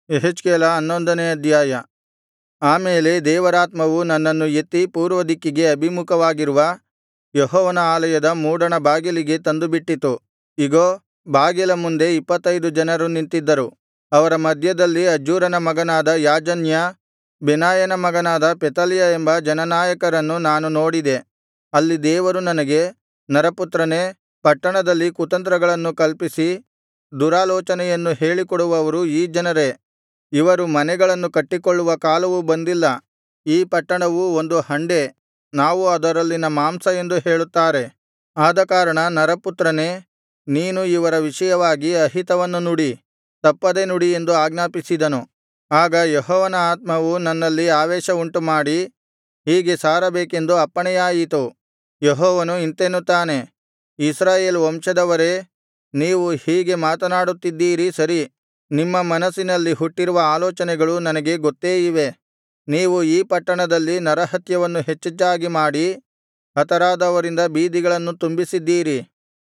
ಯೆಹೆಜ್ಕೇಲ ಹನ್ನೊಂದನೇ ಅಧ್ಯಾಯ ಆ ಮೇಲೆ ದೇವರಾತ್ಮವು ನನ್ನನ್ನು ಎತ್ತಿ ಪೂರ್ವದಿಕ್ಕಿಗೆ ಅಭಿಮುಖವಾಗಿರುವ ಯೆಹೋವನ ಆಲಯದ ಮೂಡಣ ಬಾಗಿಲಿಗೆ ತಂದುಬಿಟ್ಟಿತು ಇಗೋ ಬಾಗಿಲ ಮುಂದೆ ಇಪ್ಪತ್ತೈದು ಜನರು ನಿಂತಿದ್ದರು ಅವರ ಮಧ್ಯದಲ್ಲಿ ಅಜ್ಜೂರನ ಮಗನಾದ ಯಾಜನ್ಯ ಬೆನಾಯನ ಮಗನಾದ ಪೆಲತ್ಯ ಎಂಬ ಜನನಾಯಕರನ್ನು ನಾನು ನೋಡಿದೆ ಅಲ್ಲಿ ದೇವರು ನನಗೆ ನರಪುತ್ರನೇ ಪಟ್ಟಣದಲ್ಲಿ ಕುತಂತ್ರಗಳನ್ನು ಕಲ್ಪಿಸಿ ದುರಾಲೋಚನೆಯನ್ನು ಹೇಳಿಕೊಡುವವರು ಈ ಜನರೇ ಇವರು ಮನೆಗಳನ್ನು ಕಟ್ಟಿಕೊಳ್ಳುವ ಕಾಲವು ಬಂದಿಲ್ಲ ಈ ಪಟ್ಟಣವು ಒಂದು ಹಂಡೆ ನಾವು ಅದರಲ್ಲಿನ ಮಾಂಸ ಎಂದು ಹೇಳುತ್ತಾರೆ ಆದಕಾರಣ ನರಪುತ್ರನೇ ನೀನು ಇವರ ವಿಷಯವಾಗಿ ಅಹಿತವನ್ನು ನುಡಿ ತಪ್ಪದೆ ನುಡಿ ಎಂದು ಆಜ್ಞಾಪಿಸಿದನು ಆಗ ಯೆಹೋವನ ಆತ್ಮವು ನನ್ನಲ್ಲಿ ಆವೇಶವುಂಟುಮಾಡಿ ಹೀಗೆ ಸಾರಬೇಕೆಂದು ಅಪ್ಪಣೆಯಾಯಿತು ಯೆಹೋವನು ಇಂತೆನ್ನುತ್ತಾನೆ ಇಸ್ರಾಯೇಲ್ ವಂಶದವರೇ ನೀವು ಹೀಗೆ ಮಾತನಾಡುತ್ತಿದ್ದೀರಿ ಸರಿ ನಿಮ್ಮ ಮನಸ್ಸಿನಲ್ಲಿ ಹುಟ್ಟಿರುವ ಆಲೋಚನೆಗಳು ನನಗೆ ಗೊತ್ತೇ ಇವೆ ನೀವು ಈ ಪಟ್ಟಣದಲ್ಲಿ ನರಹತ್ಯವನ್ನು ಹೆಚ್ಚೆಚ್ಚಾಗಿ ಮಾಡಿ ಹತರಾದವರಿಂದ ಬೀದಿಗಳನ್ನು ತುಂಬಿಸಿದ್ದೀರಿ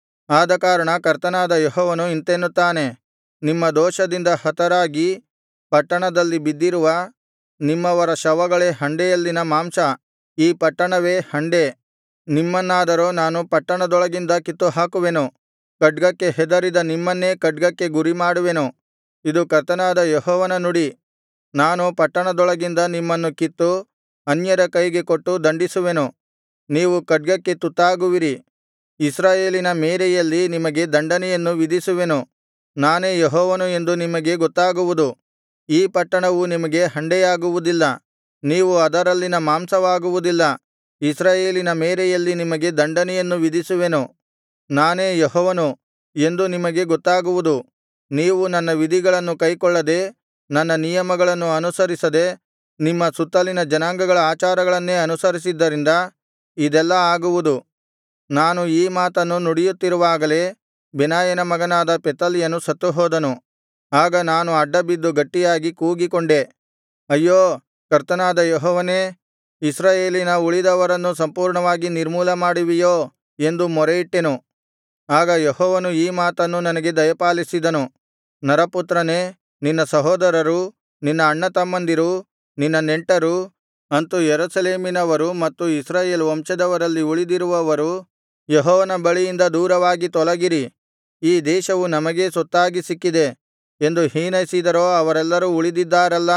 ಆದಕಾರಣ ಕರ್ತನಾದ ಯೆಹೋವನು ಇಂತೆನ್ನುತ್ತಾನೆ ನಿಮ್ಮ ದೋಷದಿಂದ ಹತರಾಗಿ ಪಟ್ಟಣದಲ್ಲಿ ಬಿದ್ದಿರುವ ನಿಮ್ಮವರ ಶವಗಳೇ ಹಂಡೆಯಲ್ಲಿನ ಮಾಂಸ ಈ ಪಟ್ಟಣವೇ ಹಂಡೆ ನಿಮ್ಮನ್ನಾದರೋ ನಾನು ಪಟ್ಟಣದೊಳಗಿಂದ ಕಿತ್ತುಹಾಕುವೆನು ಖಡ್ಗಕ್ಕೆ ಹೆದರಿದ ನಿಮ್ಮನ್ನೇ ಖಡ್ಗಕ್ಕೆ ಗುರಿಮಾಡುವೆನು ಇದು ಕರ್ತನಾದ ಯೆಹೋವನ ನುಡಿ ನಾನು ಪಟ್ಟಣದೊಳಗಿಂದ ನಿಮ್ಮನ್ನು ಕಿತ್ತು ಅನ್ಯರ ಕೈಗೆ ಕೊಟ್ಟು ದಂಡಿಸುವೆನು ನೀವು ಖಡ್ಗಕ್ಕೆ ತುತ್ತಾಗುವಿರಿ ಇಸ್ರಾಯೇಲಿನ ಮೇರೆಯಲ್ಲಿ ನಿಮಗೆ ದಂಡನೆಯನ್ನು ವಿಧಿಸುವೆನು ನಾನೇ ಯೆಹೋವನು ಎಂದು ನಿಮಗೆ ಗೊತ್ತಾಗುವುದು ಈ ಪಟ್ಟಣವು ನಿಮಗೆ ಹಂಡೆಯಾಗುವುದಿಲ್ಲ ನೀವು ಅದರಲ್ಲಿನ ಮಾಂಸವಾಗುವುದಿಲ್ಲ ಇಸ್ರಾಯೇಲಿನ ಮೇರೆಯಲ್ಲಿ ನಿಮಗೆ ದಂಡನೆಯನ್ನು ವಿಧಿಸುವೆನು ನಾನೇ ಯೆಹೋವನು ಎಂದು ನಿಮಗೆ ಗೊತ್ತಾಗುವುದು ನೀವು ನನ್ನ ವಿಧಿಗಳನ್ನು ಕೈಕೊಳ್ಳದೆ ನನ್ನ ನಿಯಮಗಳನ್ನು ಅನುಸರಿಸದೆ ನಿಮ್ಮ ಸುತ್ತಲಿನ ಜನಾಂಗಗಳ ಆಚಾರಗಳನ್ನೇ ಅನುಸರಿಸಿದ್ದರಿಂದ ಇದೆಲ್ಲಾ ಆಗುವುದು ನಾನು ಈ ಮಾತನ್ನು ನುಡಿಯುತ್ತಿರುವಾಗಲೇ ಬೆನಾಯನ ಮಗನಾದ ಪೆಲತ್ಯನು ಸತ್ತುಹೋದನು ಆಗ ನಾನು ಅಡ್ಡಬಿದ್ದು ಗಟ್ಟಿಯಾಗಿ ಕೂಗಿಕೊಂಡೆ ಅಯ್ಯೋ ಕರ್ತನಾದ ಯೆಹೋವನೇ ಇಸ್ರಾಯೇಲಿನ ಉಳಿದವರನ್ನು ಸಂಪೂರ್ಣವಾಗಿ ನಿರ್ಮೂಲಮಾಡುವಿಯೋ ಎಂದು ಮೊರೆಯಿಟ್ಟೆನು ಆಗ ಯೆಹೋವನು ಈ ಮಾತನ್ನು ನನಗೆ ದಯಪಾಲಿಸಿದನು ನರಪುತ್ರನೇ ನಿನ್ನ ಸಹೋದರರು ನಿನ್ನ ಅಣ್ಣತಮ್ಮಂದಿರು ನಿನ್ನ ನೆಂಟರು ಅಂತು ಯೆರೂಸಲೇಮಿನವರು ಮತ್ತು ಇಸ್ರಾಯೇಲ್ ವಂಶದವರಲ್ಲಿ ಉಳಿದಿರುವವರು ಯೆಹೋವನ ಬಳಿಯಿಂದ ದೂರವಾಗಿ ತೊಲಗಿರಿ ಈ ದೇಶವು ನಮಗೇ ಸ್ವತ್ತಾಗಿ ಸಿಕ್ಕಿದೆ ಎಂದು ಹೀನೈಸಿದರೋ ಅವರೆಲ್ಲರೂ ಉಳಿದಿದ್ದಾರಲ್ಲಾ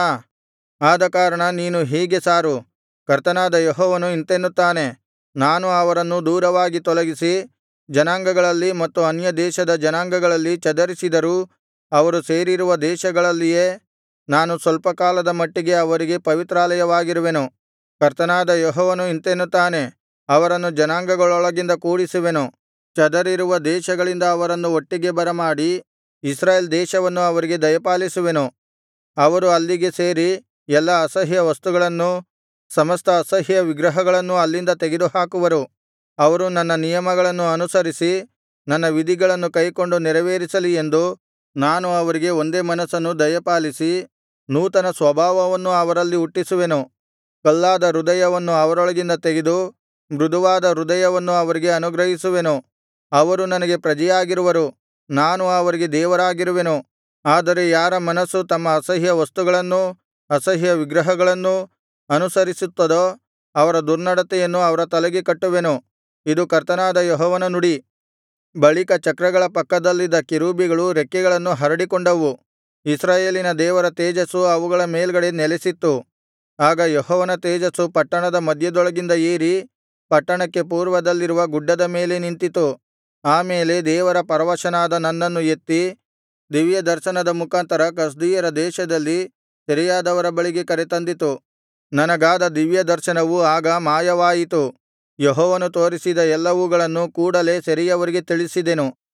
ಆದಕಾರಣ ನೀನು ಹೀಗೆ ಸಾರು ಕರ್ತನಾದ ಯೆಹೋವನು ಇಂತೆನ್ನುತ್ತಾನೆ ನಾನು ಅವರನ್ನು ದೂರವಾಗಿ ತೊಲಗಿಸಿ ಜನಾಂಗಗಳಲ್ಲಿ ಮತ್ತು ಅನ್ಯದೇಶದ ಜನಾಂಗಗಳಲ್ಲಿ ಚದರಿಸಿದರೂ ಅವರು ಸೇರಿರುವ ದೇಶಗಳಲ್ಲಿಯೇ ನಾನು ಸ್ವಲ್ಪ ಕಾಲದ ಮಟ್ಟಿಗೆ ಅವರಿಗೆ ಪವಿತ್ರಾಲಯವಾಗಿರುವೆನು ಕರ್ತನಾದ ಯೆಹೋವನು ಇಂತೆನ್ನುತ್ತಾನೆ ಅವರನ್ನು ಜನಾಂಗಗಳೊಳಗಿಂದ ಕೂಡಿಸುವೆನು ಚದರಿರುವ ದೇಶಗಳಿಂದ ಅವರನ್ನು ಒಟ್ಟಿಗೆ ಬರಮಾಡಿ ಇಸ್ರಾಯೇಲ್ ದೇಶವನ್ನು ಅವರಿಗೆ ದಯಪಾಲಿಸುವೆನು ಅವರು ಅಲ್ಲಿಗೆ ಸೇರಿ ಎಲ್ಲಾ ಅಸಹ್ಯ ವಸ್ತುಗಳನ್ನೂ ಸಮಸ್ತ ಅಸಹ್ಯ ವಿಗ್ರಹಗಳನ್ನೂ ಅಲ್ಲಿಂದ ತೆಗೆದುಹಾಕುವರು ಅವರು ನನ್ನ ನಿಯಮಗಳನ್ನು ಅನುಸರಿಸಿ ನನ್ನ ವಿಧಿಗಳನ್ನು ಕೈಕೊಂಡು ನೆರವೇರಿಸಲಿ ಎಂದು ನಾನು ಅವರಿಗೆ ಒಂದೇ ಮನಸ್ಸನ್ನು ದಯಪಾಲಿಸಿ ನೂತನ ಸ್ವಭಾವವನ್ನು ಅವರಲ್ಲಿ ಹುಟ್ಟಿಸುವೆನು ಕಲ್ಲಾದ ಹೃದಯವನ್ನು ಅವರೊಳಗಿಂದ ತೆಗೆದು ಮೃದುವಾದ ಹೃದಯವನ್ನು ಅವರಿಗೆ ಅನುಗ್ರಹಿಸುವೆನು ಅವರು ನನಗೆ ಪ್ರಜೆಯಾಗಿರುವರು ನಾನು ಅವರಿಗೆ ದೇವರಾಗಿರುವೆನು ಆದರೆ ಯಾರ ಮನಸ್ಸು ತಮ್ಮ ಅಸಹ್ಯ ವಸ್ತುಗಳನ್ನೂ ಅಸಹ್ಯ ವಿಗ್ರಹಗಳನ್ನೂ ಅನುಸರಿಸುತ್ತದೋ ಅವರ ದುರ್ನಡತೆಯನ್ನು ಅವರ ತಲೆಗೆ ಕಟ್ಟುವೆನು ಇದು ಕರ್ತನಾದ ಯೆಹೋವನ ನುಡಿ ಬಳಿಕ ಚಕ್ರಗಳ ಪಕ್ಕದಲ್ಲಿದ್ದ ಕೆರೂಬಿಗಳು ರೆಕ್ಕೆಗಳನ್ನು ಹರಡಿಕೊಂಡವು ಇಸ್ರಾಯೇಲಿನ ದೇವರ ತೇಜಸ್ಸು ಅವುಗಳ ಮೇಲ್ಗಡೆ ನೆಲೆಸಿತ್ತು ಆಗ ಯೆಹೋವನ ತೇಜಸ್ಸು ಪಟ್ಟಣದ ಮಧ್ಯದೊಳಗಿಂದ ಏರಿ ಪಟ್ಟಣಕ್ಕೆ ಪೂರ್ವದಲ್ಲಿರುವ ಗುಡ್ಡದ ಮೇಲೆ ನಿಂತಿತು ಆ ಮೇಲೆ ದೇವರ ಪರವಶನಾದ ನನ್ನನ್ನು ಎತ್ತಿ ದಿವ್ಯದರ್ಶನದ ಮುಖಾಂತರ ಕಸ್ದೀಯರ ದೇಶದಲ್ಲಿ ಸೆರೆಯಾದವರ ಬಳಿಗೆ ಕರೆತಂದಿತು ನನಗಾದ ದಿವ್ಯದರ್ಶನವು ಆಗ ಮಾಯವಾಯಿತು ಯೆಹೋವನು ತೋರಿಸಿದ ಎಲ್ಲವುಗಳನ್ನು ಕೂಡಲೆ ಸೆರೆಯವರಿಗೆ ತಿಳಿಸಿದೆನು